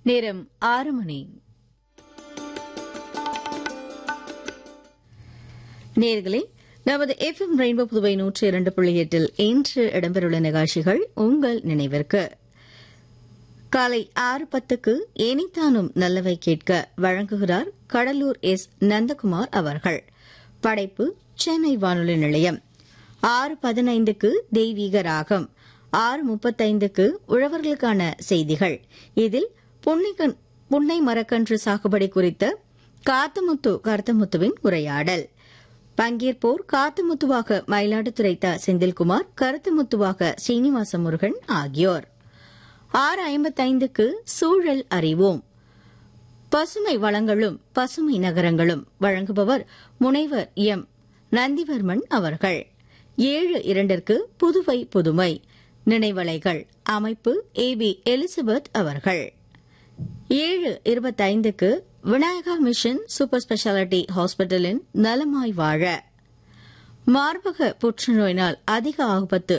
நேரம் ஆறு மணி நேர்களே நமது எஃப்எம் ரெயின்போ புதுவை நூற்றி இரண்டு புள்ளி எட்டில் இன்று இடம்பெறவுள்ள நிகழ்ச்சிகள் உங்கள் நினைவிற்கு காலை ஆறு பத்துக்கு எனிதானும் நல்லவை கேட்க வழங்குகிறார் கடலூர் எஸ் நந்தகுமார் அவர்கள் படைப்பு சென்னை வானொலி நிலையம் ஆறு பதினைந்துக்கு தெய்வீக ராகம் ஆறு முப்பத்தைந்துக்கு உழவர்களுக்கான செய்திகள் இதில் புன்னைகன்- புன்னை மரக்கன்று சாகுபடி குறித்த காத்தமுத்து கருத்தமுத்துவின் உரையாடல் பங்கேற்போர் காத்தமுத்துவாக மயிலாடுதுறை த செந்தில்குமார் கருத்தமுத்துவாக ஸ்ரீனிவாச முருகன் ஆகியோர் ஆறு ஐம்பத்தைந்துக்கு சூழல் அறிவோம் பசுமை வளங்களும் பசுமை நகரங்களும் வழங்குபவர் முனைவர் எம் நந்திவர்மன் அவர்கள் ஏழு இரண்டிற்கு புதுவை புதுமை நினைவலைகள் அமைப்பு ஏ பி எலிசபெத் அவர்கள் ஏழு இருபத்தைந்துக்கு விநாயகா மிஷன் சூப்பர் ஸ்பெஷாலிட்டி ஹாஸ்பிட்டலின் நலமாய் வாழ மார்பக புற்றுநோயினால் அதிக ஆபத்து